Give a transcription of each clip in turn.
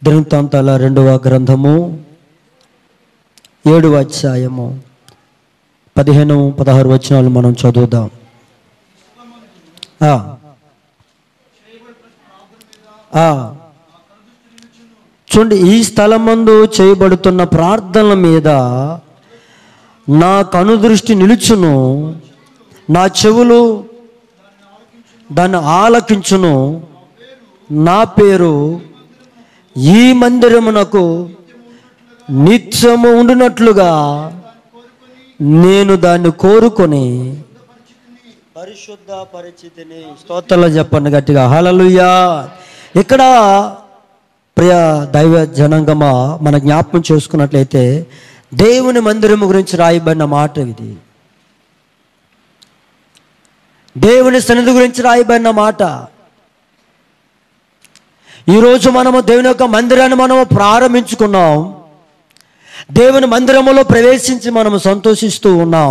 దినవృత్తాంతాల రెండవ గ్రంథము ఏడవ అధ్యాయము పదిహేను పదహారు వచనాలు మనం చదువుదాం ఆ. ఆ. చూడండి ఈ స్థలమందు చేయబడుతున్న ప్రార్థనల మీద నా కనుదృష్టి నిలుచును నా చెవులు దాన్ని ఆలకించును నా పేరు ఈ మందిరమునకు నిత్యము ఉండినట్లుగా నేను దాన్ని కోరుకొని పరిశుద్ధ పరిస్థితిని స్తోత్రంలో చెప్పండి గట్టిగా హలలుయా ఇక్కడ ప్రియ దైవ జనాంగమా మన జ్ఞాపకం చేసుకున్నట్లయితే దేవుని మందిరము గురించి రాయబడిన మాట ఇది దేవుని సన్నిధి గురించి రాయబడిన మాట ఈరోజు మనము దేవుని యొక్క మందిరాన్ని మనము ప్రారంభించుకున్నాం దేవుని మందిరములో ప్రవేశించి మనము సంతోషిస్తూ ఉన్నాం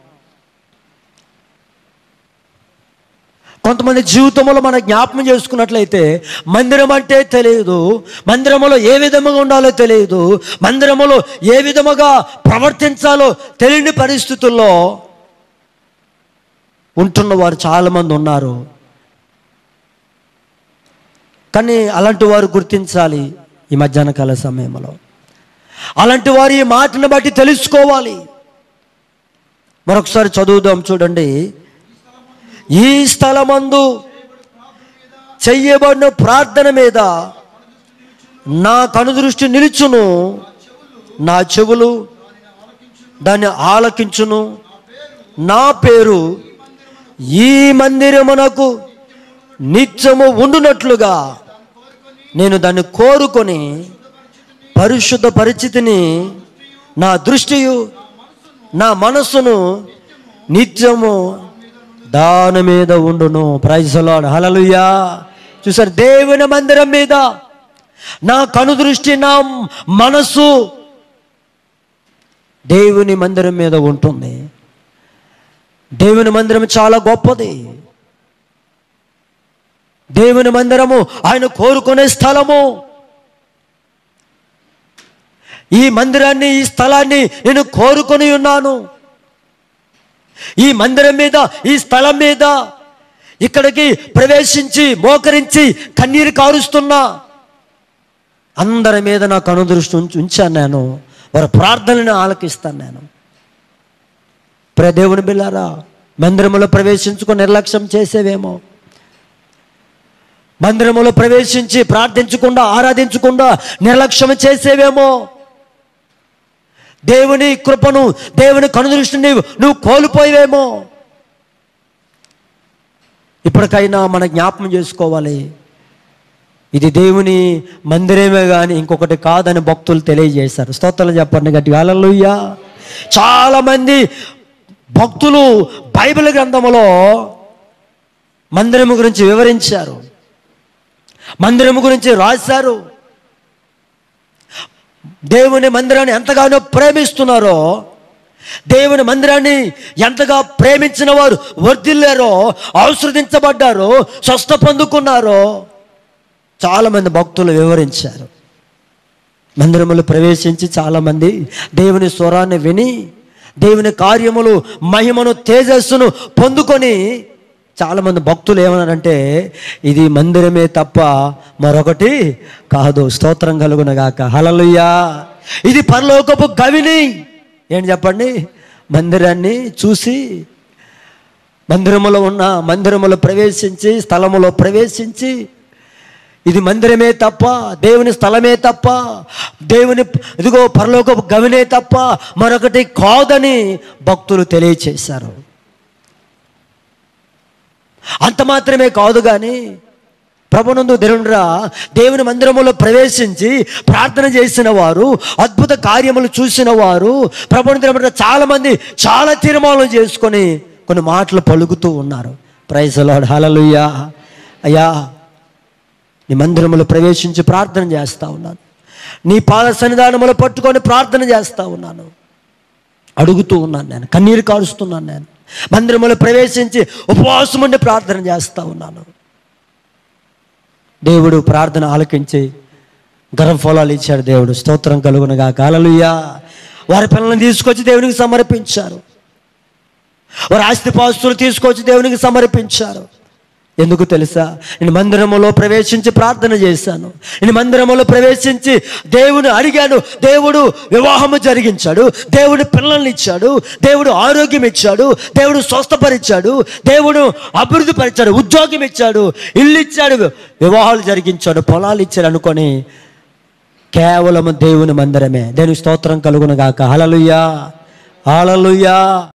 కొంతమంది జీవితంలో మన జ్ఞాపకం చేసుకున్నట్లయితే మందిరం అంటే తెలియదు మందిరములో ఏ విధముగా ఉండాలో తెలియదు మందిరములో ఏ విధముగా ప్రవర్తించాలో తెలియని పరిస్థితుల్లో ఉంటున్న వారు చాలామంది ఉన్నారు కానీ అలాంటి వారు గుర్తించాలి ఈ మధ్యాహ్న కాల సమయంలో అలాంటి వారు ఈ మాటను బట్టి తెలుసుకోవాలి మరొకసారి చదువుదాం చూడండి ఈ స్థలమందు చెయ్యబడిన ప్రార్థన మీద నా కనుదృష్టి నిలుచును నా చెవులు దాన్ని ఆలకించును నా పేరు ఈ మందిరమునకు నిత్యము ఉండునట్లుగా నేను దాన్ని కోరుకొని పరిశుద్ధ పరిస్థితిని నా దృష్టియు నా మనస్సును నిత్యము దాని మీద ఉండును ప్రైజలాడు హలలుయా చూసారు దేవుని మందిరం మీద నా కనుదృష్టి నా మనస్సు దేవుని మందిరం మీద ఉంటుంది దేవుని మందిరం చాలా గొప్పది దేవుని మందిరము ఆయన కోరుకునే స్థలము ఈ మందిరాన్ని ఈ స్థలాన్ని నేను కోరుకొని ఉన్నాను ఈ మందిరం మీద ఈ స్థలం మీద ఇక్కడికి ప్రవేశించి మోకరించి కన్నీరు కారుస్తున్నా అందరి మీద నా కనుదృష్టి ఉంచి ఉంచాను నేను వారి ప్రార్థనలను ఆలకిస్తాను నేను ప్రే దేవుని బిల్లారా మందిరములో ప్రవేశించుకొని నిర్లక్ష్యం చేసేవేమో మందిరములో ప్రవేశించి ప్రార్థించకుండా ఆరాధించకుండా నిర్లక్ష్యం చేసేవేమో దేవుని కృపను దేవుని కనుదృష్టిని నువ్వు కోల్పోయేవేమో ఇప్పటికైనా మన జ్ఞాపకం చేసుకోవాలి ఇది దేవుని మందిరమే కానీ ఇంకొకటి కాదని భక్తులు తెలియజేశారు స్తోత్రాలు చెప్పండి గట్టిగా హల్లెలూయా చాలామంది భక్తులు బైబిల్ గ్రంథములో మందిరము గురించి వివరించారు మందిరము గురించి రాశారు దేవుని మందిరాన్ని ఎంతగానో ప్రేమిస్తున్నారో దేవుని మందిరాన్ని ఎంతగా ప్రేమించిన వారు వర్ధిల్లారో ఆశ్రదించబడ్డారో స్వస్థ పొందుకున్నారో చాలామంది భక్తులు వివరించారు మందిరములు ప్రవేశించి చాలామంది దేవుని స్వరాన్ని విని దేవుని కార్యములు మహిమను తేజస్సును పొందుకొని చాలామంది భక్తులు ఏమన్నారంటే ఇది మందిరమే తప్ప మరొకటి కాదు స్తోత్రం కలుగునగాక హలలుయ్యా ఇది పరలోకపు గవిని ఏంటి చెప్పండి మందిరాన్ని చూసి మందిరములో ఉన్న మందిరములో ప్రవేశించి స్థలములో ప్రవేశించి ఇది మందిరమే తప్ప దేవుని స్థలమే తప్ప దేవుని ఇదిగో పరలోకపు గవినే తప్ప మరొకటి కాదని భక్తులు తెలియచేశారు అంత మాత్రమే కాదు కానీ ప్రభునందు దేవుడురా దేవుని మందిరములో ప్రవేశించి ప్రార్థన చేసిన వారు అద్భుత కార్యములు చూసిన వారు ప్రభునందు చాలా మంది చాలా తీర్మానం చేసుకొని కొన్ని మాటలు పలుకుతూ ఉన్నారు ప్రైజలాడు హలలుయ్యా అయ్యా నీ మందిరములో ప్రవేశించి ప్రార్థన చేస్తా ఉన్నాను నీ పాద సన్నిధానములో పట్టుకొని ప్రార్థన చేస్తా ఉన్నాను అడుగుతూ ఉన్నాను నేను కన్నీరు కారుస్తున్నాను నేను మందిరములో ప్రవేశించి ఉపవాసం ఉండి ప్రార్థన చేస్తా ఉన్నాను దేవుడు ప్రార్థన ఆలకించి గర్భఫలాలు ఇచ్చాడు దేవుడు స్తోత్రం కలుగునగా కాలలుయ్యా వారి పిల్లల్ని తీసుకొచ్చి దేవునికి సమర్పించారు వారి ఆస్తిపాస్తులు తీసుకొచ్చి దేవునికి సమర్పించారు ఎందుకు తెలుసా నేను మందిరములో ప్రవేశించి ప్రార్థన చేశాను నేను మందిరములో ప్రవేశించి దేవుని అడిగాను దేవుడు వివాహము జరిగించాడు దేవుడు పిల్లల్ని ఇచ్చాడు దేవుడు ఆరోగ్యం ఇచ్చాడు దేవుడు స్వస్థపరిచాడు దేవుడు అభివృద్ధి పరిచాడు ఉద్యోగం ఇచ్చాడు ఇల్లు ఇచ్చాడు వివాహాలు జరిగించాడు పొలాలు ఇచ్చాడు అనుకొని కేవలం దేవుని మందిరమే దేవుని స్తోత్రం కలుగును గాక హలలుయ్యా హలలుయ్యా